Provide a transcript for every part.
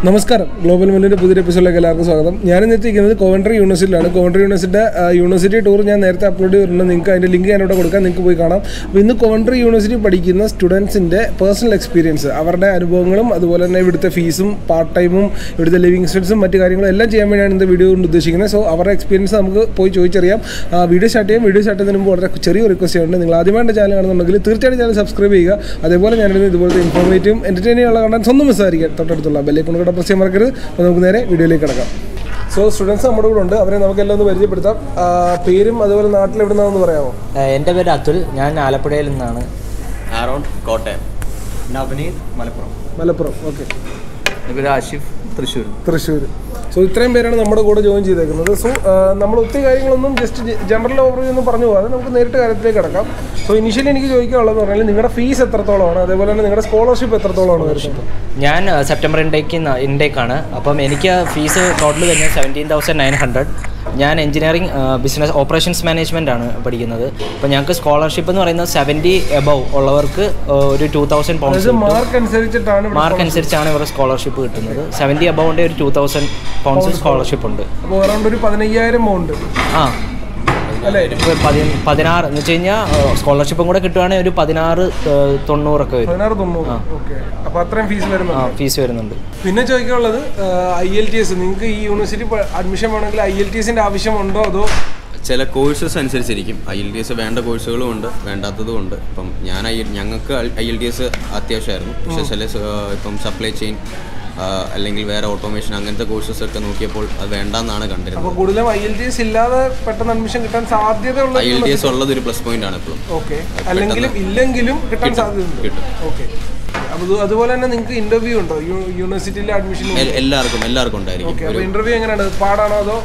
നമസ്കാരം ഗ്ലോബൽ മെല്ലിൻ്റെ പുതിയ എപ്പിസോഡിലേക്ക് എല്ലാവർക്കും സ്വാഗതം ഞാൻ ഇന്ന് എത്തിയിരിക്കുന്നത് കോവൻട്രി യൂണിവേഴ്സിറ്റിയിലാണ് കോവൻട്രി യൂണിവേഴ്സിറ്റിയുടെ ആ, യൂണിവേഴ്സിറ്റി ടൂർ ഞാൻ നേരത്തെ അപ്ലോഡ് ചെയ്തിട്ടുണ്ട് നിങ്ങൾക്ക് അതിൻ്റെ ലിങ്ക് ഞാനിവിടെ കൊടുക്കാം നിങ്ങൾക്ക് പോയി കാണാം അപ്പോൾ ഇന്ന് കോവൻട്രി യൂണിവേഴ്സിറ്റി പഠിക്കുന്ന സ്റ്റുഡൻസിൻ്റെ പേഴ്സണൽ എക്സ്പീരിയൻസ് അവരുടെ അനുഭവങ്ങളും അതുപോലെ തന്നെ ഇവിടുത്തെ ഫീസും പാർട്ട് ടൈമും ഇവിടുത്തെ ലിവിങ് എക്സ്പെൻസും മറ്റു കാര്യങ്ങളും എല്ലാം ചെയ്യാൻ വേണ്ടിയാണ് ഇന്ന് വീഡിയോ കൊണ്ട് ഉദ്ദേശിക്കുന്നത് സോ അവരുടെ എക്സ്പീരിയൻസ് നമുക്ക് പോയി ചോദിച്ചറിയാം ആ, വീഡിയോ സ്റ്റാർട്ട് ചെയ്യാം വീഡിയോ സ്റ്റാർട്ട് ചെയ്യുന്നതിന് മുമ്പ് വളരെ ചെറിയ റിക്വസ്റ്റ് ഉണ്ട് നിങ്ങൾ ആദ്യമായിട്ട് ചാനൽ കാണുന്നുണ്ടെങ്കിൽ തീർച്ചയായിട്ടും ചാനൽ സബ്സ്ക്രൈബ് ചെയ്യുക അതേപോലെ ഞാനിടുന്ന ഇതുപോലത്തെ ഇൻഫോർമേറ്റീവും എൻ്റർടൈനിങ് ഉള്ള കണ്ടന്റ് ഒന്നും മിസ്സായിരിക്കും തൊട്ടടുത്തുള്ള ബെല്ലേക്കൊണ്ട് കൂടെ പ്രസ് ചെയ്യാൻ മറക്കരുത് അപ്പോൾ നമുക്ക് നേരെ വീഡിയോയിലേക്ക് കിടക്കാം സോ സ്റ്റുഡൻസ് നമ്മുടെ കൂടെ ഉണ്ട് അവരെ നമുക്ക് എല്ലാം ഒന്ന് പരിചയപ്പെടുത്താം ആ, പേരും അതുപോലെ നാട്ടിൽ എവിടെ നിന്നാണെന്ന് പറയാമോ ഏഹ് എൻ്റെ പേര് അതുൽ ഞാൻ ആലപ്പുഴയിൽ നിന്നാണ് ആറോൺ കോട്ടയം നവനീത് മലപ്പുറം മലപ്പുറം ഓക്കെ എൻ്റെ പേര് ആഷിഫ് തൃശ്ശൂർ തൃശ്ശൂർ സോ ഇത്രയും പേരാണ് നമ്മുടെ കൂടെ ജോയിൻ ചെയ്തേക്കുന്നത് സോ നമ്മൾ ഒത്തിരി കാര്യങ്ങളൊന്നും ജസ്റ്റ് ജനറൽ ഓവർ ഒന്നും പറഞ്ഞു പോകാതെ നമുക്ക് നേരിട്ട് കാര്യത്തിലേക്ക് കിടക്കാം സോ ഇനിഷ്യലി എനിക്ക് ചോദിക്കാനുള്ളതെന്ന് പറഞ്ഞാൽ നിങ്ങളുടെ ഫീസ് എത്രത്തോളമാണ് അതേപോലെ തന്നെ നിങ്ങളുടെ സ്കോളർഷിപ്പ് എത്രത്തോളമാണ് വരുന്നത് ഞാൻ ഏഹ്, സെപ്റ്റംബർ ഇൻടേക്ക് ഇൻടേക്കാണ് അപ്പം എനിക്ക് ഫീസ് ടോട്ടൽ വരുന്നത് സെവൻറ്റീൻ തൗസൻഡ് നയൻ ഹൺഡ്രഡ് ഞാൻ എഞ്ചിനീയറിംഗ് ബിസിനസ് ഓപ്പറേഷൻസ് മാനേജ്മെൻ്റ് ആണ് പഠിക്കുന്നത് അപ്പോൾ ഞങ്ങൾക്ക് സ്കോളർഷിപ്പ് എന്ന് പറയുന്നത് സെവൻറ്റി എബവ് ഉള്ളവർക്ക് ഏഹ്, ഒരു ടു തൗസൻഡ് അതായത് പൗണ്ട്സ് മാർക്ക് അനുസരിച്ചിട്ടാണ് ഇവിടെ മാർക്ക് അനുസരിച്ചാണ് ഇവരുടെ സ്കോളർഷിപ്പ് കിട്ടുന്നത് സെവൻറ്റി എബവിൻ്റെ ഒരു ടു തൗസൻഡ് പൗണ്ട്സ് സ്കോളർഷിപ്പ് ഉണ്ട് അപ്പോൾ അറൗണ്ട് ഒരു പതിനയ്യായിരം എമൗണ്ട് ആ അല്ലേ ഇപ്പൊ പതി- പതിനാറ് എന്ന് വെച്ച് കഴിഞ്ഞാൽ സ്കോളർഷിപ്പും കൂടെ കിട്ടുവാണെങ്കിൽ ഒരു പതിനാറ് ഏഹ്, തൊണ്ണൂറൊക്കെ വരും പതിനാറ് തൊണ്ണൂറ് ഓക്കെ അപ്പോൾ അത്രയും ഫീസ് ആ വരുന്നുണ്ട് ഫീസ് വരുന്നുണ്ട് പിന്നെ ചോദിക്കാനുള്ളത് ഐ എൽ ടി എസ് നിങ്ങൾക്ക് ഈ യൂണിവേഴ്സിറ്റി അഡ്മിഷൻ വേണമെങ്കിൽ ഐ എൽ ടി എസിൻ്റെ ആവശ്യമുണ്ടോ അതോ ചില കോഴ്സസ് അനുസരിച്ചിരിക്കും ഐ എൽ ടി എസ് വേണ്ട കോഴ്സുകളും ഉണ്ട് വേണ്ടാത്തതും ഉണ്ട് ഇപ്പം ഞാൻ ഐ ഞങ്ങൾക്ക് ഐ എൽ ടി എസ് അത്യാവശ്യമായിരുന്നു പക്ഷേ ചില സ- ഇപ്പം സപ്ലൈ ചെയിൻ അല്ലെങ്കിൽ വേറെ ഓട്ടോമേഷൻ അങ്ങനത്തെ കോഴ്സസ് ഒക്കെ നോക്കിയപ്പോൾ അത് വേണ്ടെന്നാണ് കണ്ടിരുന്നത് അപ്പോൾ കൂടുതലും ഐ എൽ ടി എസ് ഇല്ലാതെ പെട്ടെന്ന് അഡ്മിഷൻ കിട്ടാൻ സാധ്യതയുള്ള ഐ എൽ ടി എസ് ഉള്ളത് ഒരു പ്ലസ് പോയിന്റ് ആണ് ഇപ്പോഴും ഓക്കെ അല്ലെങ്കിലും ഇല്ലെങ്കിലും കിട്ടാൻ സാധ്യതയുണ്ട് കിട്ടും ഓക്കെ അപ്പോൾ ഇത് അതുപോലെ തന്നെ നിങ്ങൾക്ക് ഇന്റർവ്യൂ ഉണ്ടോ യു- യൂണിവേഴ്സിറ്റിയിലെ അഡ്മിഷൻ എൽ- എല്ലാവർക്കും എല്ലാവർക്കും ഉണ്ടായിരിക്കും ഓക്കെ അപ്പോൾ ഇന്റർവ്യൂ എങ്ങനെയാണ് പാടാണോ അതോ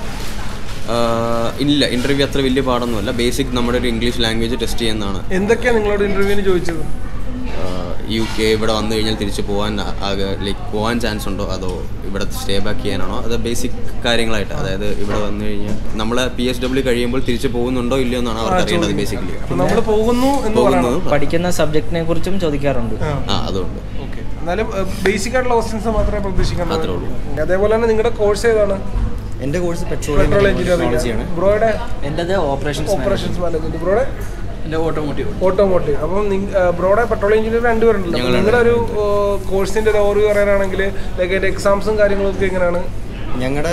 ആഹ് ഇല്ല ഇന്റർവ്യൂ അത്ര വലിയ പാടൊന്നുമല്ല ബേസിക് നമ്മുടെ ഒരു ഇംഗ്ലീഷ് ലാംഗ്വേജ് ടെസ്റ്റ് ചെയ്യുന്നതാണ് എന്തൊക്കെയാണ് നിങ്ങളോട് ഇന്റർവ്യൂവിന് ചോദിച്ചത് യു കെ ഇവിടെ വന്നു കഴിഞ്ഞാൽ തിരിച്ച് പോകാൻ ആകെ ലൈക്ക് പോകാൻ ചാൻസ് ഉണ്ടോ അതോ ഇവിടെ സ്റ്റേ ബാക്ക് ചെയ്യാനാണോ അത് ബേസിക് കാര്യങ്ങളായിട്ട് അതായത് ഇവിടെ വന്നു കഴിഞ്ഞാൽ നമ്മൾ പി എസ് ഡബ്ല്യു കഴിയുമ്പോൾ തിരിച്ച് പോകുന്നുണ്ടോ ഇല്ലയോ എന്നാണ് അവർക്ക് അറിയേണ്ടത് ബേസിക്കലി അപ്പോൾ നമ്മൾ പോകുന്നു എന്ന് പറയണം പോകുന്നത് പഠിക്കുന്ന സബ്ജക്റ്റിനെ കുറിച്ചും ചോദിക്കാറുണ്ട് ആ ആ അതുകൊണ്ട് ഓക്കെ എന്നാലും ബേസിക് ആയിട്ടുള്ള ക്വസ്റ്റ്യൻസ് മാത്രമേ പ്രതീക്ഷിക്കാൻ അത്രേ ഉള്ളൂ. അതേപോലെ തന്നെ നിങ്ങളുടെ കോഴ്സ് ഏതാണ് എൻ്റെ കോഴ്സ് പെട്രോൾ പെട്രോളിയം എഞ്ചിനീയറിംഗ് ടെക്നോളജിയാണ് ബ്രോയുടെ എൻ്റെത് ഓപ്പറേഷൻസ് ഓപ്പറേഷൻസ് മാനേജ്മെന്റ് ബ്രോയുടെ എൻ്റെ ഓട്ടോമോട്ടീവ് ഓട്ടോമോട്ടീവ് അപ്പം ബ്രോയുടെ പെട്രോൾ എഞ്ചിനീയർ രണ്ടുപേരുണ്ടല്ലോ അപ്പോൾ നിങ്ങളുടെ ഒരു കോഴ്സിന്റെ ഒരു ഓർവ് പറയാനാണെങ്കിൽ ലൈക്ക് അതിന്റെ എക്സാംസും കാര്യങ്ങളും ഒക്കെ എങ്ങനെയാണ് ഞങ്ങളുടെ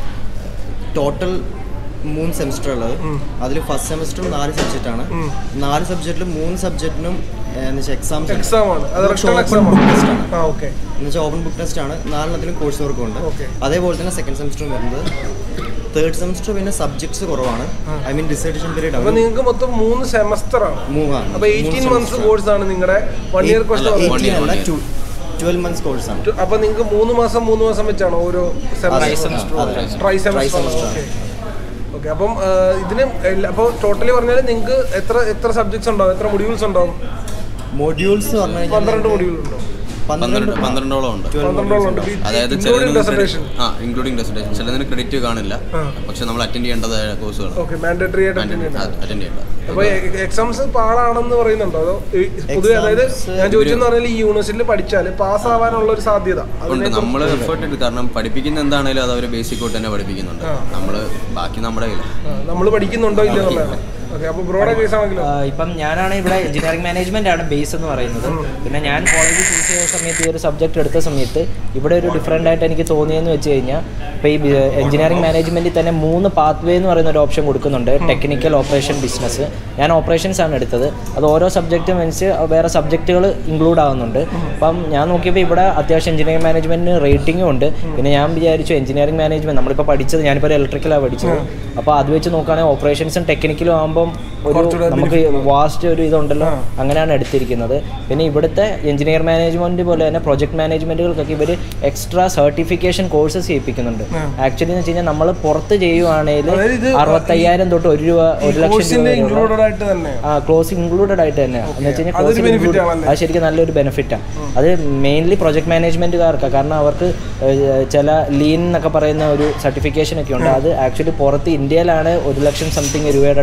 ടോട്ടൽ മൂന്ന് സെമിസ്റ്റർ ഉള്ളത് അതിൽ ഫസ്റ്റ് സെമിസ്റ്റർ നാല് സബ്ജക്റ്റാണ് നാല് സബ്ജക്റ്റിലും മൂന്ന് സബ്ജക്റ്റിനും എന്ന് വെച്ചാൽ എക്സാംസ് എക്സാം ആണ് അത് പക്ഷേ return open exam book test ആണ് ആണ്. ആ ഓക്കെ എന്ന് വെച്ചാൽ ഓപ്പൺ ബുക്ക് ടെസ്റ്റ് ആണ് നാലെണ്ണത്തിലും കോഴ്സ് വർക്കും ഉണ്ട് Okay. അതേപോലെ തന്നെ സെക്കൻഡ് സെമിസ്റ്ററും വരുന്നത് തേർഡ് സെമിസ്റ്റർ പിന്നെ സബ്ജക്ട്സ് കുറവാണ് ഐ മീൻ ഡിസർട്ടേഷൻ പീരീഡ് അപ്പൊ ആണ് നിങ്ങൾക്ക് മൊത്തം മൂന്ന് സെമസ്റ്റർ ആണ് മൂവാണ് അപ്പൊ എയ്റ്റീൻ മന്ത്സ് കോഴ്സ് ആണ് നിങ്ങളുടെ വൺ ഇയർ കോഴ്സ് അല്ല, one year, അല്ല one year. ട്വൽവ് മന്ത്സ് കോഴ്സാണ് അപ്പൊ നിങ്ങൾക്ക് മൂന്ന് മാസം മൂന്ന് മാസം വെച്ചാണോ ഓരോ സെമസ്റ്റർ അതെ. Tri Tri semester semester. Okay okay അപ്പം ആ, ഇതിന് എല്ലാ- അപ്പോൾ ടോട്ടലി പറഞ്ഞാൽ നിങ്ങൾക്ക് എത്ര എത്ര സബ്ജക്ട്സ് ഉണ്ടാവും എത്ര മൊഡ്യൂൾസ് ഉണ്ടാവും മൊഡ്യൂൾസ് പറഞ്ഞു കഴിഞ്ഞാൽ പന്ത്രണ്ട് മൊഡ്യൂൾ ഉണ്ടോ പന്ത്രണ്ട് പന്ത്രണ്ടോളം ഉണ്ട് പന്ത്രണ്ടോളം ഉണ്ട് അതായത് ഇൻക്ലൂഡിംഗ് ഡെസർട്ടേഷൻ ആ ഇൻക്ലൂഡിംഗ് ഡെസിഡേഷൻ ചിലതിന് ക്രെഡിറ്റ് കാണില്ല പക്ഷെ നമ്മൾ അറ്റൻഡ് ചെയ്യേണ്ടതായ കോഴ്സുകൾ ഓക്കെ മാൻഡേറ്ററി ആയിട്ട് attend ചെയ്യണം. അറ്റൻഡ് ചെയ്യേണ്ട അപ്പൊ എക്സാംസ് പാടാണെന്ന് പറയുന്നുണ്ടോ അതോ ഈ പൊതുവെ അതായത് ഞാൻ ചോദിച്ചെന്ന് പറഞ്ഞാൽ ഈ യൂണിവേഴ്സിറ്റിയിൽ പഠിച്ചാൽ പാസ് ആവാനുള്ള ഒരു സാധ്യത ഉണ്ട് നമ്മൾ എഫേർട്ട് എടുക്കും കാരണം പഠിപ്പിക്കുന്ന എന്താണേലും അത് അവർ ബേസിക് തൊട്ട് തന്നെ പഠിപ്പിക്കുന്നുണ്ട് നമ്മൾ ബാക്കി നമ്മുടെ കയ്യിലാണ് നമ്മൾ പഠിക്കുന്നുണ്ടോ ഇല്ലയോ എന്നുള്ളതാണ് ഓക്കെ അപ്പൊ ബ്രോയുടെ കേസ് ആണെങ്കിലോ ആഹ് ഇപ്പം ഞാനാണ് ഇവിടെ എഞ്ചിനീയറിംഗ് മാനേജ്മെന്റ് ആണ് ബേസ് എന്ന് പറയുന്നത് പിന്നെ ഞാൻ കോളേജ് ചൂസ് ചെയ്ത സമയത്ത് ഈ ഒരു സബ്ജക്ട് എടുത്ത സമയത്ത് ഇവിടെ ഒരു ഡിഫറെൻ്റ് ആയിട്ട് എനിക്ക് തോന്നിയെന്ന് വെച്ച് കഴിഞ്ഞാൽ ഇപ്പോൾ ഈ എഞ്ചിനീയറിംഗ് മാനേജ്മെന്റിൽ തന്നെ മൂന്ന് പാത്ത് വേ എന്ന് പറയുന്ന ഒരു ഓപ്ഷൻ കൊടുക്കുന്നുണ്ട് ടെക്നിക്കൽ ഓപ്പറേഷൻ ബിസിനസ് ഞാൻ ഓപ്പറേഷൻസ് ആണ് എടുത്തത് അത് ഓരോ സബ്ജക്റ്റും വെച്ച് വേറെ സബ്ജക്റ്റുകൾ ഇൻക്ലൂഡ് ആവുന്നുണ്ട് അപ്പം ഞാൻ നോക്കിയപ്പോൾ ഇവിടെ അത്യാവശ്യം എഞ്ചിനീയറിംഗ് മാനേജ്മെന്റിന് റേറ്റിംഗും ഉണ്ട് പിന്നെ ഞാൻ വിചാരിച്ചു എഞ്ചിനീയറിംഗ് മാനേജ്മെന്റ് നമ്മളിപ്പോൾ പഠിച്ചത് ഞാനിപ്പോൾ ഒരു ഇലക്ട്രിക്കലാണ് പഠിച്ചത് അപ്പോൾ അത് വെച്ച് നോക്കുകയാണെങ്കിൽ ഓപ്പറേഷൻസും ടെക്നിക്കലും ആകുമ്പം ഒരു നമുക്ക് വാസ്റ്റ് ഒരു ഇതുണ്ടല്ലോ അങ്ങനെയാണ് എടുത്തിരിക്കുന്നത് പിന്നെ ഇവിടുത്തെ എഞ്ചിനീയർ മാനേജ്മെന്റ് പോലെ തന്നെ പ്രൊജക്ട് മാനേജ്മെന്റുകൾക്കൊക്കെ ഇവർ എക്സ്ട്രാ സർട്ടിഫിക്കേഷൻ കോഴ്സസ് ചെയ്യിപ്പിക്കുന്നുണ്ട് ആക്ച്വലി എന്ന് വെച്ച് കഴിഞ്ഞാൽ നമ്മൾ പുറത്ത് ചെയ്യുവാണെങ്കിൽ അതായത് ഇത് അറുപത്തയ്യായിരം തൊട്ട് ഒരു രൂപ ഒരു ലക്ഷം രൂപ കോഴ്സിന്റെ വരെയുള്ള ഇൻക്ലൂഡഡ് ആയിട്ട് തന്നെ ആ ക്ലോസ് ഇൻക്ലൂഡഡ് ആയിട്ട് തന്നെ എന്ന് വെച്ച് കഴിഞ്ഞാൽ അതൊരു കോഴ്സ് benefit include- ആണല്ലേ? അത് ശരിക്കും നല്ലൊരു ബെനിഫിറ്റാണ് അത് മെയിൻലി പ്രൊജക്ട് മാനേജ്മെന്റുകാർക്കാണ് കാരണം അവർക്ക് ഏഹ്, ചില ലീൻ എന്നൊക്കെ പറയുന്ന ഒരു സർട്ടിഫിക്കേഷൻ ഒക്കെ ഉണ്ട് അത് ആക്ച്വലി പുറത്ത് ഇന്ത്യയിലാണ് ഒരു ലക്ഷം സംതിങ് രൂപയുടെ അടുത്തോളം വരും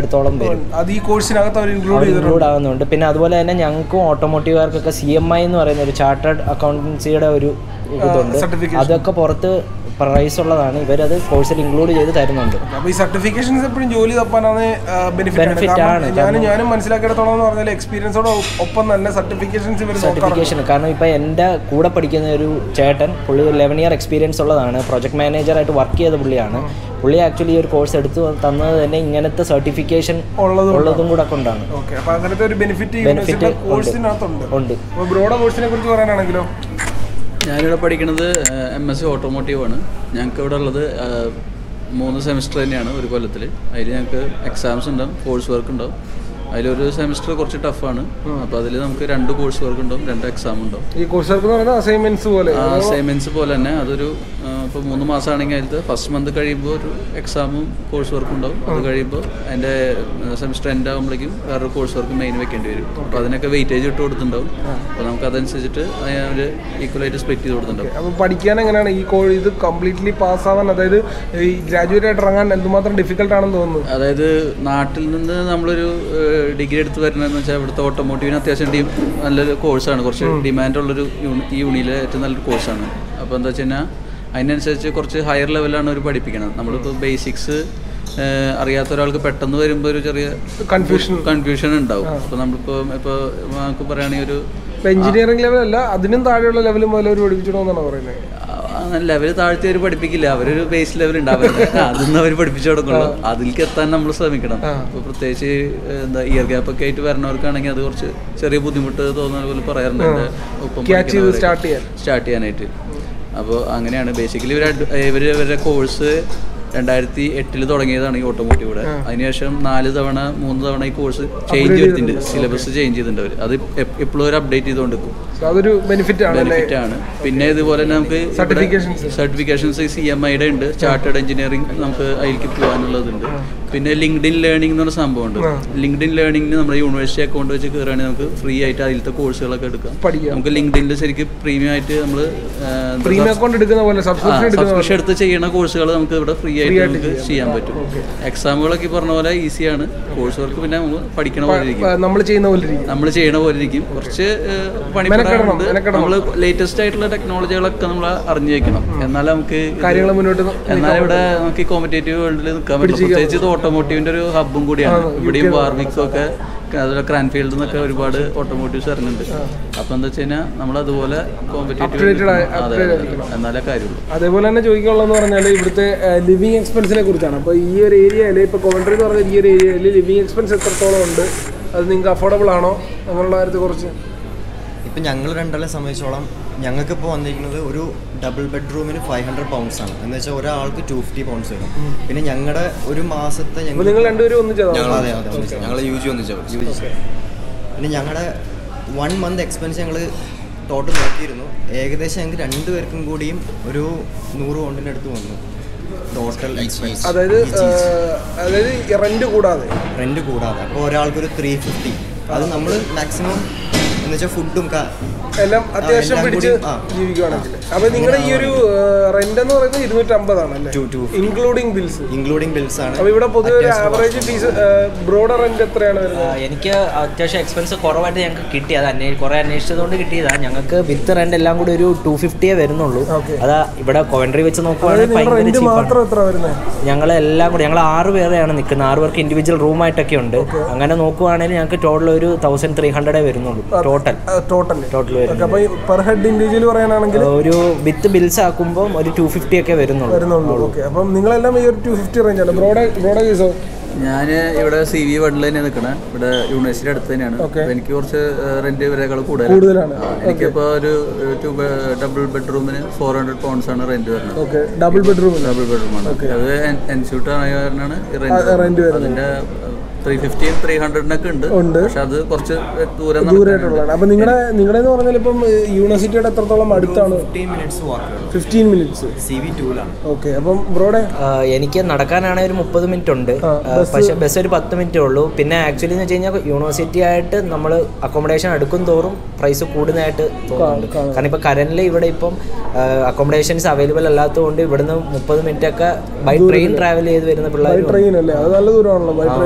വരും അത് ഈ കോഴ്സിനകത്ത് അവർ ഇൻക്ലൂഡ് ചെയ്തിട്ടുണ്ട് ഇൻക്ലൂഡ് ആവുന്നുണ്ട് പിന്നെ അതുപോലെ തന്നെ ഞങ്ങൾക്കും ഓട്ടോമോട്ടീവുകാർക്കൊക്കെ സി എം ഐ എന്ന് പറയുന്ന ഒരു ചാർട്ടേഡ് അക്കൗണ്ടൻസിയുടെ ഒരു ഇതുണ്ട് certification. അതൊക്കെ പുറത്ത് പ്രൈസ് ഉള്ളതാണ് ഇവരത് കോഴ്സിൽ ഇൻക്ലൂഡ് ചെയ്ത് തരുന്നുണ്ട് അപ്പൊ ഈ സർട്ടിഫിക്കേഷൻസ് എപ്പോഴും ജോലി തപ്പാനാണ് ബെനിഫിറ്റ് ആണ് Benefit ആണ്. കാരണം ഞാൻ ഞാനും മനസ്സിലാക്കിയിടത്തോളം എന്ന് പറഞ്ഞാൽ എക്സ്പീരിയൻസോട് ഒപ്പം തന്നെ സർട്ടിഫിക്കേഷൻസ് ഇവർ നോക്കാറുണ്ട് സർട്ടിഫിക്കേഷൻ കാരണം ഇപ്പോൾ എൻ്റെ കൂടെ പഠിക്കുന്ന ഒരു ചേട്ടൻ പുള്ളി ലെവൻ ഇയർ എക്സ്പീരിയൻസ് ഉള്ളതാണ് പ്രൊജക്ട് മാനേജറായിട്ട് വർക്ക് ചെയ്ത പുള്ളിയാണ് പുള്ളി ആക്ച്വലി ഈ ഒരു കോഴ്സ് എടുത്ത് തന്നത് തന്നെ ഇങ്ങനത്തെ സർട്ടിഫിക്കേഷൻ ഉള്ളത് ഉള്ളതും കൂടെ കൊണ്ടാണ് ഓക്കെ അപ്പൊ അങ്ങനത്തെ ഒരു ബെനിഫിറ്റ് Benefit ഉണ്ട്. കോഴ്സിനകത്തുണ്ട് ഉണ്ട് അപ്പൊ ബ്രോഡ കോഴ്സിനെ കുറിച്ച് പറയാനാണെങ്കിലോ ഞാനിവിടെ പഠിക്കുന്നത് എം എസ് സി ഓട്ടോമോട്ടീവ് ആണ് ഞങ്ങൾക്ക് ഇവിടെ ഉള്ളത് ആ, മൂന്ന് സെമിസ്റ്റർ തന്നെയാണ് ഒരു കൊല്ലത്തിൽ അതിൽ ഞങ്ങൾക്ക് എക്സാംസ് ഉണ്ടാവും കോഴ്സ് വർക്ക് ഉണ്ടാവും അതിലൊരു സെമിസ്റ്റർ കുറച്ച് ടഫാണ് അപ്പോൾ അതിൽ നമുക്ക് രണ്ട് കോഴ്സ് വർക്ക് ഉണ്ടാവും രണ്ട് എക്സാം ഉണ്ടാവും ഈ കോഴ്സ് വർക്ക് എന്ന് പറയുന്നത് അസൈൻമെന്റ്സ് പോലെ ആ അസൈൻമെൻറ്റ്സ് പോലെ തന്നെ അതൊരു ഇപ്പോൾ മൂന്ന് മാസമാണെങ്കിൽ അതിലത്തെ ഫസ്റ്റ് മന്ത് കഴിയുമ്പോൾ ഒരു എക്സാമും കോഴ്സ് വർക്കും ഉണ്ടാവും അത് കഴിയുമ്പോൾ അതിൻ്റെ സെമിസ്റ്റർ എൻഡ് ആകുമ്പോഴേക്കും വേറൊരു കോഴ്സ് വർക്ക് മെയിൻ വെക്കേണ്ടി വരും അപ്പോൾ അതിനൊക്കെ വെയിറ്റേജ് ഇട്ട് കൊടുത്തിട്ടുണ്ടാവും അപ്പോൾ നമുക്ക് അതനുസരിച്ചിട്ട് അവർ ഈക്വലായിട്ട് സ്പ്ലിറ്റ് ചെയ്ത് കൊടുത്തിട്ടുണ്ടാവും അപ്പൊ പഠിക്കാൻ എങ്ങനെയാണ് ഈ കോഴ്സ് ഇത് കംപ്ലീറ്റ്ലി പാസ്സാവാൻ അതായത് ഈ ഗ്രാജുവേറ്റ് ആയിട്ട് ഇറങ്ങാൻ എന്തുമാത്രം ഡിഫിക്കൽട്ട് ആണെന്ന് തോന്നുന്നു അതായത് നാട്ടിൽ നിന്ന് നമ്മളൊരു ഡിഗ്രി എടുത്ത് വരുന്നതെന്ന് വെച്ചാൽ ഇവിടുത്തെ ഓട്ടോമോട്ടീവിന് അത്യാവശ്യം ഡി നല്ലൊരു കോഴ്സാണ് കുറച്ച് ഡിമാൻഡുള്ളൊരു യൂണി ഈ യൂണിയിലെ ഏറ്റവും നല്ലൊരു കോഴ്സാണ് അപ്പോൾ എന്താ വെച്ച് കഴിഞ്ഞാൽ അതിനനുസരിച്ച് കുറച്ച് ഹയർ ലെവലാണ് അവർ പഠിപ്പിക്കുന്നത് നമ്മളിപ്പോൾ ബേസിക്സ് അറിയാത്ത ഒരാൾക്ക് പെട്ടെന്ന് വരുമ്പോൾ ഒരു ചെറിയ കൺഫ്യൂഷൻ കൺഫ്യൂഷൻ ഉണ്ടാവും അപ്പോൾ നമ്മളിപ്പോൾ ഇപ്പോൾ നമുക്ക് പറയുകയാണെങ്കിൽ ഒരു ഇപ്പൊ എഞ്ചിനീയറിംഗ് ലെവൽ അല്ല അതിനും താഴെയുള്ള ലെവൽ മുതൽ അവർ പഠിപ്പിച്ചിടണമെന്നാണ് പറയുന്നത് ലെവൽ താഴ്ത്തി അവർ പഠിപ്പിക്കില്ല അവരൊരു ബേസ് ലെവൽ ഉണ്ടാവും അതൊന്നും അവർ പഠിപ്പിച്ചു കൊടുക്കുള്ളൂ അതിലേക്ക് എത്താൻ നമ്മൾ ശ്രമിക്കണം അപ്പോൾ പ്രത്യേകിച്ച് എന്താ ഇയർ ഗ്യാപ്പ് ഒക്കെ ആയിട്ട് വരണവർക്കാണെങ്കിൽ അത് കുറച്ച് ചെറിയ ബുദ്ധിമുട്ട് തോന്നുന്ന പോലെ പറയാറുണ്ട് എൻ്റെ ഒപ്പം ക്യാച്ച് ചെയ്ത് പഠിക്കുന്നവരൊക്കെ. സ്റ്റാർട്ട് ചെയ്യാൻ സ്റ്റാർട്ട് ചെയ്യാനായിട്ട് അപ്പോൾ അങ്ങനെയാണ് ബേസിക്കലി ഇവർ ഇവർ ഇവരുടെ കോഴ്സ് രണ്ടായിരത്തി എട്ടിൽ തുടങ്ങിയതാണ് ഈ ഓട്ടോമോട്ടീവ് ഇവിടെ അതിനുശേഷം നാല് തവണ മൂന്ന് തവണ ഈ കോഴ്സ് ചേഞ്ച് ചെയ്തിട്ടുണ്ട് സിലബസ് ചേഞ്ച് ചെയ്തിട്ടുണ്ട് അവർ അത് എപ്പോഴും അവർ അപ്ഡേറ്റ് ചെയ്തുകൊണ്ടിരിക്കും So അതൊരു ബെനിഫിറ്റ് ആണ് അല്ലേ ബെനിഫിറ്റ് ആണ് പിന്നെ ഇതുപോലെ തന്നെ നമുക്ക് Certifications. സർട്ടിഫിക്കേഷൻസ് സി എം ഐയുടെ ഉണ്ട് ചാർട്ടേഡ് എഞ്ചിനീയറിംഗ് നമുക്ക് അതിലേക്ക് പോകാനുള്ളതുണ്ട് പിന്നെ ലിങ്ക്ഡിൻ ലേണിംഗ് എന്ന് പറഞ്ഞ സംഭവമുണ്ട് ലിങ്ക്ഡിൻ ലേണിംഗിന് നമ്മുടെ യൂണിവേഴ്സിറ്റി അക്കൗണ്ട് വെച്ച് കയറുകയാണെങ്കിൽ നമുക്ക് ഫ്രീ ആയിട്ട് അതിലത്തെ കോഴ്സുകളൊക്കെ എടുക്കാം പഠിക്കാം നമുക്ക് ലിങ്ക്ഡിനിൽ ശരിക്കും പ്രീമിയം ആയിട്ട് നമ്മൾ പ്രീമിയം അക്കൗണ്ട് എടുക്കുന്ന പോലെ സബ്സ്ക്രിപ്ഷൻ എടുക്കുന്ന സബ്സ്ക്രിപ്ഷൻ എടുത്ത് ചെയ്യുന്ന കോഴ്സുകൾ നമുക്ക് ഇവിടെ ഫ്രീ ആയിട്ട് നമുക്ക് ചെയ്യാൻ പറ്റും എക്സാമുകളൊക്കെ ഈ പറഞ്ഞ പോലെ ഈസിയാണ് കോഴ്സ് വർക്ക് പിന്നെ നമ്മൾ പഠിക്കണ പോലെ ഇരിക്കും നമ്മൾ ചെയ്യുന്ന പോലെ ഇരിക്കും നമ്മൾ ചെയ്യണ പോലെ ഇരിക്കും കുറച്ച് പണിപ്പെടാറുണ്ട് മെനക്കെടണം. നമ്മൾ ലേറ്റസ്റ്റ് ആയിട്ടുള്ള ടെക്നോളജികളൊക്കെ നമ്മൾ അറിഞ്ഞു വെക്കണം എന്നാലേ നമുക്ക് ഇത് കാര്യങ്ങൾ മുന്നോട്ട് ന- എന്നാൽ ഇവിടെ നമുക്ക് ഈ കോമ്പറ്റേറ്റീവ് വേൾഡിൽ നിൽക്കാൻ പറ്റും പ്രത്യേകിച്ച് ഇത് ഓട്ടോമോട്ടീവിന്റെ ഒരു ഹബ്ബും കൂടിയാണ് ഇവിടെയും വാർവിക്സും ഒക്കെ അതുപോലെ ക്രാൻഫീൽഡിൽ നിന്നൊക്കെ ഒരുപാട് ഓട്ടോമോട്ടീവ്സ് ഇറങ്ങുന്നുണ്ട് അപ്പൊ എന്താ വെച്ച് കഴിഞ്ഞാൽ നമ്മൾ അതുപോലെ Updated ആയി- updated ആയിരിക്കണം. എന്നാലേ കാര്യമുള്ളൂ അതേപോലെ തന്നെ ചോദിക്കാനുള്ളതെന്ന് പറഞ്ഞാൽ ഇവിടുത്തെ ലിവിങ് എക്സ്പെൻസിനെ കുറിച്ചാണ് അപ്പോൾ ഈ ഒരു ഏരിയയിൽ ഇപ്പോൾ കോവൻട്രി എന്ന് പറഞ്ഞ ഈ ഒരു ഏരിയയിൽ ലിവിങ് എക്സ്പെൻസ് എത്രത്തോളം ഉണ്ട് അത് നിങ്ങൾക്ക് അഫോർഡബിൾ ആണോ അങ്ങനെയുള്ള കാര്യത്തെ കുറിച്ച് ഇപ്പം ഞങ്ങൾ രണ്ടാളെ സംബന്ധിച്ചോളം ഞങ്ങൾക്കിപ്പോൾ വന്നിരിക്കുന്നത് ഒരു ഡബിൾ ബെഡ്റൂമിന് ഫൈവ് ഹൺഡ്രഡ് പൗണ്ട്സ് ആണ് എന്ന് വെച്ചാൽ ഒരാൾക്ക് ടു ഫിഫ്റ്റി പൗണ്ട്സ് വരും പിന്നെ ഞങ്ങളുടെ ഒരു മാസത്തെ അപ്പോൾ ഞങ്ങൾ നിങ്ങൾ രണ്ടുപേരും ഒന്ന് ചെയ്താൽ ഞങ്ങൾ അതെ, അതെ, ഒന്ന് ഞങ്ങൾ യു ജി ഒന്നിച്ച പിന്നെ ഞങ്ങളുടെ വൺ മന്ത് എക്സ്പെൻസ് ഞങ്ങൾ ടോട്ടൽ നോക്കിയിരുന്നു ഏകദേശം ഞങ്ങൾക്ക് രണ്ടുപേർക്കും കൂടിയും ഒരു നൂറ് പൗണ്ടിൻ്റെ അടുത്ത് വന്നു ടോട്ടൽ എക്സ്പെൻസ് അതായത് ഏഹ്, അതായത് റെന്റ് കൂടാതെ റെന്റ് കൂടാതെ അപ്പോൾ ഒരാൾക്കൊരു ത്രീ ഫിഫ്റ്റി അത് നമ്മൾ മാക്സിമം എന്ന് വെച്ചാൽ ഫുഡും എല്ലാം അത്യാവശ്യം എല്ലാം പിടിച്ച് കൂടി, ആ. ജീവിക്കുകയാണെങ്കിൽ അപ്പോൾ നിങ്ങളുടെ ഈ ഒരു റെന്റ് എന്ന് പറയുന്നത് ഇരുന്നൂറ്റമ്പതാണ് അല്ലേ Two- two fifty. Including bills including bills ആണ് അപ്പോൾ ഇവിടെ പൊതുവെ ഒരു Attached average washroom. Fees brother rent എത്രയാണ് വരുന്നത് ആ, എനിക്ക് അത്യാവശ്യം എക്സ്പെൻസ് കുറവായിട്ട് ഞങ്ങൾക്ക് കിട്ടി അത് അന്വേ കുറേ അന്വേഷിച്ചതുകൊണ്ട് കിട്ടിയതാണ് ഞങ്ങൾക്ക് വിത്ത് റെന്റ് എല്ലാം കൂടി ഒരു ടു ഫിഫ്റ്റിയേ വരുന്നുള്ളൂ Okay. അതാ ഇവിടെ കോവൻട്രി വെച്ച് അതായത് നോക്കുവാണെങ്കിൽ നിങ്ങളുടെ ഭയങ്കര റെന്റ് ചീപ്പാണ് മാത്രം എത്ര വരുന്നത് ഞങ്ങൾ എല്ലാം കൂടി ഞങ്ങൾ ആറ് പേരെയാണ് നിൽക്കുന്നത് ആറ് പേർക്ക് ഇൻഡിവിജ്വൽ റൂമായിട്ടൊക്കെ ഉണ്ട് അങ്ങനെ നോക്കുവാണെങ്കിൽ ഞങ്ങൾക്ക് ടോട്ടൽ ഒരു തൗസൻഡ് ത്രീ ഹൺഡ്രഡേ വരുന്നുള്ളൂ ടോട്ടൽ ടോട്ടൽ ടോട്ടൽ ഓക്കെ വരുന്നത് അപ്പോൾ പെർ ഹെഡ് ഇൻഡിവിജ്വൽ പറയാനാണെങ്കിൽ ഒരു വിത്ത് ബിൽസ് ആക്കുമ്പോൾ ഒരു ടു ഫിഫ്റ്റി ഒക്കെ വരുന്നുള്ളൂ വരുന്നുള്ളൂ ഓക്കെ അപ്പം നിങ്ങളെല്ലാം ഈ ഒരു ടു ഫിഫ്റ്റി റേഞ്ച് ആണ് ബ്രോഡ് ബ്രോഡ് കേസോ ഞാൻ ഇവിടെ സി വി വണ്ടിൽ തന്നെ നിൽക്കണേ ഇവിടെ യൂണിവേഴ്സിറ്റി അടുത്ത് തന്നെയാണ് Okay. അപ്പൊ എനിക്ക് കുറച്ച് റെന്റ് ഇവരെക്കാൾ കൂടുതൽ കൂടുതലാണ് എനിക്കിപ്പോൾ ഒരു to double ബെഡ്റൂമിന് four hundred pounds ആണ് റെന്റ് വരുന്നത് okay double bedroom double bedroom ആണ് അത് എൻസ്യൂട്ട് ആയ കാരണമാണ് റെന്റ് റെന്റ് വരുന്നത് അതിന്റെ ത്രീ ഫിഫ്റ്റിയും ത്രീ ഹൺഡ്രഡിനൊക്കെ ഉണ്ട് ഉണ്ട്. പക്ഷെ അത് കുറച്ച് ദൂരം ദൂരമായിട്ടുള്ളതാണ് അപ്പം നിങ്ങളുടെ നിങ്ങളുടെ എന്ന് പറഞ്ഞാൽ ഇപ്പം യൂണിവേഴ്സിറ്റിയുടെ എത്രത്തോളം അടുത്താണ് ഫിഫ്റ്റീൻ മിനിറ്റ്സ് വാക്കുകൾ ഫിഫ്റ്റീൻ മിനിറ്റ്സ് സി വി ടൂലാണ് ഓക്കെ അപ്പം ബ്രോഡ് എനിക്ക് നടക്കാനാണെങ്കിൽ ഒരു മുപ്പത് മിനിറ്റ് ഉണ്ട് ആ, ആ, പക്ഷെ ബസ് ഒരു പത്ത് മിനിറ്റേ ഉള്ളൂ പിന്നെ ആക്ച്വലി എന്ന് വെച്ച് കഴിഞ്ഞാൽ യൂണിവേഴ്സിറ്റി ആയിട്ട് നമ്മൾ അക്കോമഡേഷൻ എടുക്കും തോറും പ്രൈസ് കൂടുന്നതായിട്ട് തോന്നുന്നുണ്ട് കാണാം. കാരണം ഇപ്പോൾ കറന്റ് ഇവിടെ ഇപ്പം അക്കോമഡേഷൻസ് അവൈലബിൾ അല്ലാത്തതുകൊണ്ട് ഇവിടുന്ന് മുപ്പത് മിനിറ്റ് ഒക്കെ ബൈ ട്രെയിൻ ട്രാവൽ ചെയ്ത് വരുന്ന ബൈ പിള്ളേർ ട്രെയിൻ അല്ലേ അത് നല്ല ദൂരമാണല്ലോ ബൈ ട്രെയിൻ അത്യാവശ്യം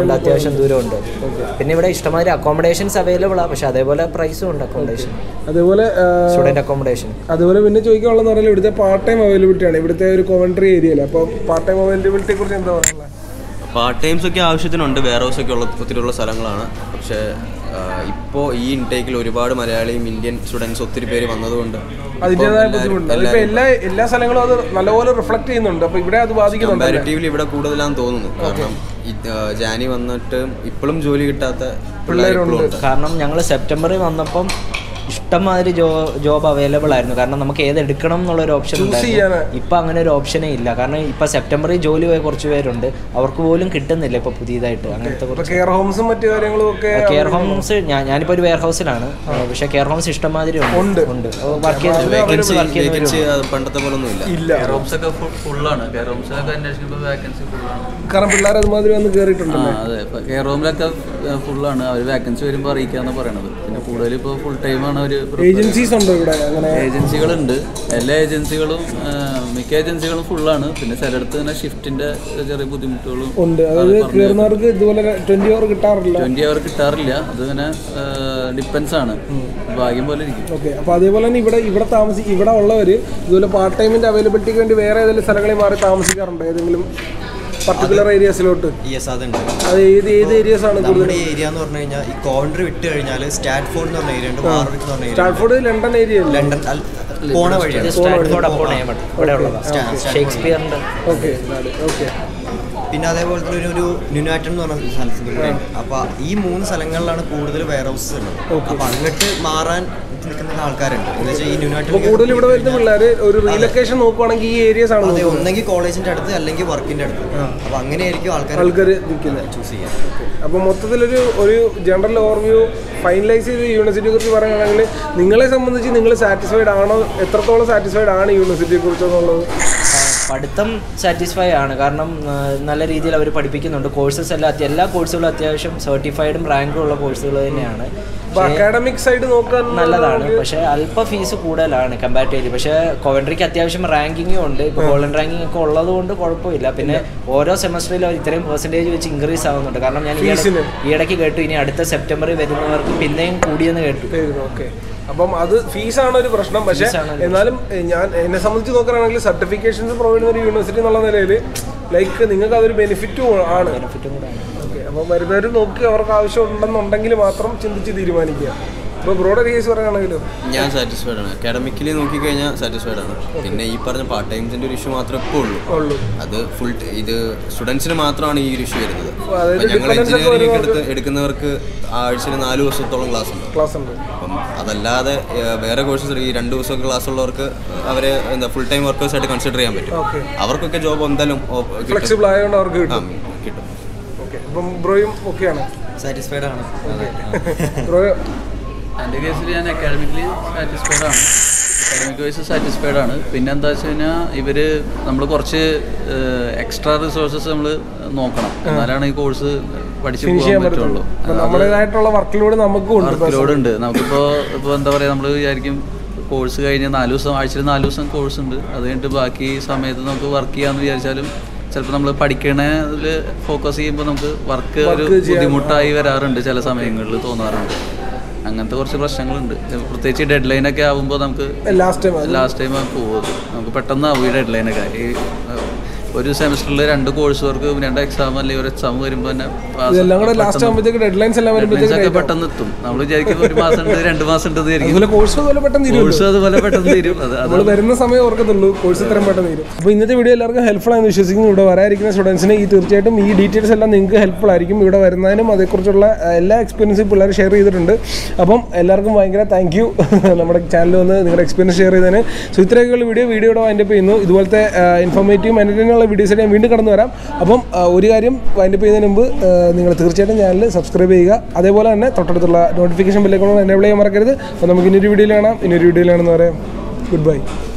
അത്യാവശ്യം ദൂരമുണ്ട് പിന്നെ ഇവിടെ ഇഷ്ടമാതിരി അക്കോമഡേഷൻസ് അവൈലബിൾ ആണ് പക്ഷെ അതേപോലെ പ്രൈസും ഉണ്ട് അക്കോമഡേഷൻ അതേപോലെ ആ, സ്റ്റുഡൻറ് അക്കോമഡേഷൻ അതുപോലെ പിന്നെ ചോദിക്കാനുള്ളതെന്ന് പറഞ്ഞാൽ ഇവിടുത്തെ പാർട്ട് ടൈം അവൈലബിലിറ്റി ആണ് ഇവിടുത്തെ ഒരു കോവൻട്രി ഏരിയയിൽ അപ്പോൾ പാർട്ട് ടൈം അവൈലബിലിറ്റിയെ കുറിച്ച് എന്താ പറയുന്നത് പാർട്ട് ടൈംസ് ഒക്കെ ആവശ്യത്തിനുണ്ട് വെയർ ഹൗസ് ഒക്കെ ഉള്ള ഒത്തിരിയുള്ള സ്ഥലങ്ങളാണ് പക്ഷേ ഇപ്പോൾ ഈ ഇൻടേക്കിൽ ഒരുപാട് മലയാളിയും ഇന്ത്യൻ സ്റ്റുഡൻസ് ഒത്തിരി പേര് വന്നതുകൊണ്ട് അതിൻ്റെതായ ബുദ്ധിമുട്ടുണ്ട് അതിപ്പോൾ എല്ലാ എല്ലാ സ്ഥലങ്ങളും അത് നല്ലപോലെ റിഫ്ലക്ട് ചെയ്യുന്നുണ്ട് അപ്പോൾ ഇവിടെ അത് ബാധിക്കുന്നുണ്ട് കമ്പാരിറ്റീവ്ലി ഇവിടെ കൂടുതലാന്ന് തോന്നുന്നു കാരണം ഈ, ആ, ജാനി വന്നിട്ട് ഇപ്പോഴും ജോലി കിട്ടാത്ത പിള്ളേർ ഇപ്പോഴും ഉണ്ട് കാരണം ഞങ്ങൾ സെപ്റ്റംബറിൽ വന്നപ്പം ഇഷ്ടംമാതിരി ജോ ജോബ് അവൈലബിൾ ആയിരുന്നു കാരണം നമുക്ക് ഏത് എടുക്കണം എന്നുള്ള ഒരു ഓപ്ഷൻ ഉണ്ടായിരുന്നു ഇപ്പം അങ്ങനെ ഒരു ഓപ്ഷനേ ഇല്ല കാരണം ഇപ്പം സെപ്റ്റംബറിൽ ജോലി പോയ കുറച്ച് പേരുണ്ട് അവർക്ക് പോലും കിട്ടുന്നില്ല ഇപ്പോൾ പുതിയതായിട്ട് അങ്ങനത്തെ ഇപ്പോൾ കുറച്ച് കെയർ ഹോംസും മറ്റു കാര്യങ്ങളും ഒക്കെ കെയർ ഹോംസ് ഞാൻ ഞാനിപ്പോൾ ഒരു വെയർ ഹൗസിലാണ് പക്ഷേ കെയർ ഹോംസ് ഇഷ്ടംമാതിരി ഉണ്ട് ഉണ്ട് വർക്ക് ചെയ്ത് വേക്കൻസി വർക്ക് വേക്കൻസി ചെയ്യുന്നവരുണ്ട് പണ്ടത്തെ പോലെ ഒന്നും ഇല്ല ഇല്ല റൂംസ് ഒക്കെ ഫുള്ളാണ് കെയർ റൂംസിലൊക്കെ അന്വേഷിക്കുമ്പോൾ വേക്കൻസി ഫുള്ളാണ് കാരണം പിള്ളേർ അതുമാതിരി വന്ന് കയറിയിട്ടുണ്ട് ആ അതെ ഇപ്പൊ കെയർ റൂമിലൊക്കെ ഫുള്ളാണ് അവർ വേക്കൻസി വരുമ്പോൾ അറിയിക്കാന്ന് പറയണത് പിന്നെ കൂടുതൽ ഇപ്പോൾ ഫുൾ ടൈമാണ് അവർ ഏജൻസീസ് ഉണ്ടോ ഇവിടെ അങ്ങനെ ഏജൻസികളുണ്ട് എല്ലാ ഏജൻസികളും ആ, മിക്ക ഏജൻസികളും ഫുള്ളാണ് പിന്നെ ചിലയിടത്ത് തന്നെ ഷിഫ്റ്റിന്റെ ചെറിയ ബുദ്ധിമുട്ടുകളും ഉണ്ട് അതായത് കയറുന്നവർക്ക് ഇതുപോലെ ട്വന്റി അവർ കിട്ടാറില്ല ട്വന്റി അവർ കിട്ടാറില്ല അത് ഇങ്ങനെ ഡിപ്പെൻസ് ആണ് ഭാഗ്യം പോലെ ഇരിക്കും ഓക്കെ അപ്പോൾ അതേപോലെ തന്നെ ഇവിടെ ഇവിടെ താമസി ഇവിടെ ഉള്ളവർ ഇതുപോലെ പാർട്ട് ടൈമിന്റെ അവൈലബിലിറ്റിക്ക് വേണ്ടി വേറെ ഏതെങ്കിലും സ്ഥലങ്ങളിൽ മാറി താമസിക്കാറുണ്ടോ ഏതെങ്കിലും പർട്ടിക്കുലർ ഏരിയാസിലോട്ട് യെസ് അതുണ്ട് അത് ഏത് ഏത് ഏരിയാസ് ആണ് കൂടുതൽ നമ്മുടെ ഈ ഏരിയ എന്ന് പറഞ്ഞു കഴിഞ്ഞാൽ ഈ കോൺട്രി വിട്ട് കഴിഞ്ഞാൽ സ്റ്റാറ്റ്ഫോർഡ് എന്ന് പറഞ്ഞ ഏരിയ ഉണ്ട് വാർവിക് എന്ന് പറഞ്ഞ ഏരിയ സ്റ്റാൻഫോർഡ് ലണ്ടൻ ഏരിയ അല്ലേ ലണ്ടൻ അൽ- പോണ വഴിയാണ് സ്റ്റാൻഫോർഡ് അപ്പോൾ ഇവിടെ ഉള്ളതാണ് ഷേക്സ്പിയറിൻ്റെ ഓക്കെ ഓക്കെ പിന്നെ അതേപോലെ തന്നെ ഒരു ഒരു ന്യൂനാറ്റൺ എന്ന് പറഞ്ഞ സ്ഥലത്ത് കൂടെ ഉണ്ട് അപ്പൊ ഈ മൂന്ന് സ്ഥലങ്ങളിലാണ് കൂടുതൽ വെയർ ഹൗസസ് ഉള്ളത് അപ്പൊ അങ്ങോട്ട് മാറാൻ നിൽക്കുന്ന ആൾക്കാരുണ്ട് എന്ന് വെച്ചാൽ ഈ അപ്പോൾ ന്യൂനാറ്റൺ കൂടുതൽ ഇവിടെ വരുന്ന പിള്ളേർ ഒരു റീലൊക്കേഷൻ നോക്കുവാണെങ്കിൽ ഈ ഏരിയസ് ആണ് അതെ ഒന്നെങ്കിൽ കോളേജിന്റെ അടുത്ത് അല്ലെങ്കിൽ വർക്കിന്റെ അടുത്ത് അപ്പൊ അങ്ങനെയായിരിക്കും ആൾക്കാർ ആൾക്കാർ നിൽക്കുന്നത് ചൂസ് ചെയ്യാൻ അപ്പോൾ മൊത്തത്തിലൊരു ഒരു ജനറൽ ഓവർവ്യൂ ഫൈനലൈസ് ചെയ്ത് യൂണിവേഴ്സിറ്റിയെ കുറിച്ച് പറയുകയാണെങ്കിൽ നിങ്ങളെ സംബന്ധിച്ച് നിങ്ങൾ സാറ്റിസ്ഫൈഡ് ആണോ എത്രത്തോളം സാറ്റിസ്ഫൈഡ് ആണ് യൂണിവേഴ്സിറ്റിയെ കുറിച്ച് എന്നുള്ളത് പഠിത്തം സാറ്റിസ്ഫൈ ആണ് കാരണം ആ, നല്ല രീതിയിൽ അവർ പഠിപ്പിക്കുന്നുണ്ട് കോഴ്സസ് എല്ലാം അത്യ- എല്ലാ കോഴ്സുകളും അത്യാവശ്യം സർട്ടിഫൈഡും റാങ്കും ഉള്ള കോഴ്സുകൾ തന്നെയാണ് അപ്പോൾ അക്കാഡമിക് സൈഡ് നോക്കാൻ നല്ലതാണ് പക്ഷേ അല്പ ഫീസ് കൂടുതലാണ് കമ്പാരിറ്റീവ്ലി പക്ഷേ കോവൻട്രിക്ക് അത്യാവശ്യം റാങ്കിങ്ങും ഉണ്ട് ഇപ്പോൾ ഗോൾഡൻ റാങ്കിങ് ഒക്കെ ഉള്ളത് കൊണ്ട് കുഴപ്പമില്ല പിന്നെ ഓരോ സെമസ്റ്ററിലും അവർ ഇത്രയും പെർസെൻറ്റേജ് വെച്ച് ഇൻക്രീസ് ആവുന്നുണ്ട് കാരണം ഞാൻ ഈ ഇടയ്ക്ക് ഈ ഇടയ്ക്ക് കേട്ടു ഇനി അടുത്ത സെപ്റ്റംബറിൽ വരുന്നവർക്ക് പിന്നെയും കൂടിയെന്ന് കേട്ടു ഓക്കെ അപ്പം അത് ഫീസാണ് ഒരു പ്രശ്നം പക്ഷേ എന്നാലും എ, ഞാൻ എന്നെ സംബന്ധിച്ച് നോക്കുകയാണെങ്കിൽ സർട്ടിഫിക്കേഷൻസ് പ്രൊവൈഡ് ചെയ്യുന്ന ഒരു യൂണിവേഴ്സിറ്റി എന്നുള്ള നിലയിൽ ലൈക്ക് നിങ്ങൾക്ക് അതൊരു ബെനിഫിറ്റും ആണ് ബെനിഫിറ്റും കൂടെയാണ് ഓക്കെ അപ്പം വരുന്നവർ നോക്കി അവർക്ക് ആവശ്യം ഉണ്ടെന്നുണ്ടെങ്കിൽ മാത്രം ചിന്തിച്ച് തീരുമാനിക്കുക ഇപ്പോൾ ബ്രോയുടെ കേസ് പറയുകയാണെങ്കിലും ഞാൻ സാറ്റിസ്ഫൈഡ് ആണ് അക്കാഡമിക്കലി നോക്കിക്കഴിഞ്ഞാൽ സാറ്റിസ്ഫൈഡ് ആണ് പിന്നെ ഈ പറഞ്ഞ പാർട്ട് ടൈംസിന്റെ ഒരു ഇഷ്യൂ മാത്രമേ ഇപ്പോൾ ഉള്ളൂ ഉള്ളൂ അത് ഫുൾ ഇത് സ്റ്റുഡൻസിന് മാത്രമാണ് ഈ ഒരു ഇഷ്യൂ വരുന്നത് അതായത് അപ്പം ഞങ്ങൾ dependence ഒക്കെ എഞ്ചിനീയറിംഗ് എടുത്ത് എടുക്കുന്നവർക്ക് ആഴ്ചയിൽ നാല് ദിവസത്തോളം ക്ലാസ് ഉണ്ട് ക്ലാസ് ഉണ്ട് അപ്പം അതല്ലാതെ ഏഹ്, വേറെ കോഴ്സസ് ഈ രണ്ട് ദിവസമൊക്കെ ക്ലാസ് ഉള്ളവർക്ക് അവരെ എന്താ ഫുൾ ടൈം വർക്കേഴ്സ് ആയിട്ട് കൺസിഡർ ചെയ്യാൻ പറ്റും ഓക്കെ അവർക്കൊക്കെ ജോബ് എന്തായാലും ഓ- കിട്ടും ഫ്ലെക്സിബിൾ ആയതുകൊണ്ട് അവർക്ക് ആ, കിട്ടും കിട്ടും ഓക്കെ അപ്പം ബ്രോയും ഓക്കെയാണ് സാറ്റിസ്ഫൈഡ് ആണ് അതെ ബ്രോ എൻ്റെ കേസിൽ ഞാൻ അക്കാഡമിക്കലി സാറ്റിസ്ഫൈഡ് ആണ് അക്കാഡമിക് വൈസ് സാറ്റിസ്ഫൈഡ് ആണ് പിന്നെ എന്താ വെച്ച് കഴിഞ്ഞാൽ ഇവർ നമ്മൾ കുറച്ച് എക്സ്ട്രാ റിസോഴ്സസ് നമ്മൾ നോക്കണം എന്നാലാണ് ഈ കോഴ്സ് പഠിച്ചു ഫിനിഷ് പോകാൻ ചെയ്യാൻ പറ്റുള്ളൂ പറ്റുള്ളൂ അപ്പം നമ്മുടേതായിട്ടുള്ള വർക്കിലൂടെ നമുക്കും ഉണ്ട് വർക്ക് ലോഡ് ഉണ്ട് നമുക്കിപ്പോൾ ഇപ്പോൾ എന്താ പറയുക നമ്മൾ വിചാരിക്കും കോഴ്സ് കഴിഞ്ഞ് നാല് ദിവസം ആഴ്ചയിൽ നാല് ദിവസം കോഴ്സ് ഉണ്ട് അത് കഴിഞ്ഞിട്ട് ബാക്കി സമയത്ത് നമുക്ക് വർക്ക് ചെയ്യാമെന്ന് വിചാരിച്ചാലും ചിലപ്പോൾ നമ്മൾ പഠിക്കണതിൽ ഫോക്കസ് ചെയ്യുമ്പോൾ നമുക്ക് വർക്ക് ഒരു ബുദ്ധിമുട്ടായി വരാറുണ്ട് ചില സമയങ്ങളിൽ തോന്നാറുണ്ട് അങ്ങനത്തെ കുറച്ച് പ്രശ്നങ്ങളുണ്ട് പ്രത്യേകിച്ച് ഡെഡ് ലൈനൊക്കെ ആകുമ്പോൾ നമുക്ക് ലാസ്റ്റ് ടൈം ലാസ്റ്റ് ടൈം പോകുന്നത് നമുക്ക് പെട്ടെന്ന് ആവും ഈ ഡെഡ് ലൈനൊക്കെ ഈ ഏഹ്, ഒരു സെമിസ്റ്ററിൽ രണ്ട് കോഴ്സ് വർക്ക് രണ്ട് എക്സാം അല്ലെങ്കിൽ ഒരു എക്സാം വരുമ്പോൾ തന്നെ pass- ഇതെല്ലാം കൂടെ ലാസ്റ്റ് ആകുമ്പോഴത്തേക്ക് ഡെഡ് ലൈൻസ് എല്ലാം deadlines വരുമ്പോഴത്തേക്ക് ഒക്കെ പെട്ടെന്ന് എത്തും നമ്മൾ വിചാരിക്കും ഒരു മാസം ഉണ്ട് രണ്ട് മാസം ഉണ്ട് വിചാരിക്കും അതുപോലെ കോഴ്സ് അതുപോലെ പെട്ടെന്ന് തീരും കോഴ്സ് അതുപോലെ പെട്ടെന്ന് തീരും അത് അത് നമ്മൾ വരുന്ന സമയം ഓർക്കത്തുള്ളൂ കോഴ്സ് ഇത്രയും പെട്ടെന്ന് തീരും അപ്പോൾ ഇന്നത്തെ വീഡിയോ എല്ലാവർക്കും ഹെൽപ്ഫുൾ ആണെന്ന് വിശ്വസിക്കുന്നു ഇവിടെ വരാതിരിക്കുന്ന സ്റ്റുഡൻസിന് ഈ തീർച്ചയായിട്ടും ഈ ഡീറ്റെയിൽസ് എല്ലാം നിങ്ങൾക്ക് ഹെൽപ്ഫുൾ ആയിരിക്കും ഇവിടെ വരുന്നതിനും അതേക്കുറിച്ചുള്ള ആ, എല്ലാ എക്സ്പീരിയൻസും പിള്ളേർ ഷെയർ ചെയ്തിട്ടുണ്ട് അപ്പം എല്ലാവർക്കും ഭയങ്കര താങ്ക് യു നമ്മുടെ ചാനൽ വന്ന് നിങ്ങളുടെ എക്സ്പീരിയൻസ് ഷെയർ ചെയ്തതിന് സോ ഇത്രയൊക്കെയുള്ള വീഡിയോ വീഡിയോയുടെ വൈൻഡപ്പ് ചെയ്യുന്നു ഇതുപോലത്തെ ഇൻഫോർമേറ്റീവ് എൻ്റർടൈനുള്ള വീഡിയോസ് ഞാൻ വീണ്ടും കടന്നു വരാം അപ്പം ആ, ഒരു കാര്യം വൈൻഡപ്പ് ചെയ്യുന്നതിന് മുമ്പ് നിങ്ങൾ തീർച്ചയായിട്ടും ചാനൽ സബ്സ്ക്രൈബ് ചെയ്യുക അതേപോലെ തന്നെ തൊട്ടടുത്തുള്ള നോട്ടിഫിക്കേഷൻ ബില്ലേക്കൊണ്ട് എനേബിൾ ചെയ്യാൻ മറക്കരുത് അപ്പോൾ നമുക്ക് ഇനിയൊരു വീഡിയോയിൽ കാണാം ഇനിയൊരു വീഡിയോയിലാണെന്ന് പറയാം ഗുഡ് ബൈ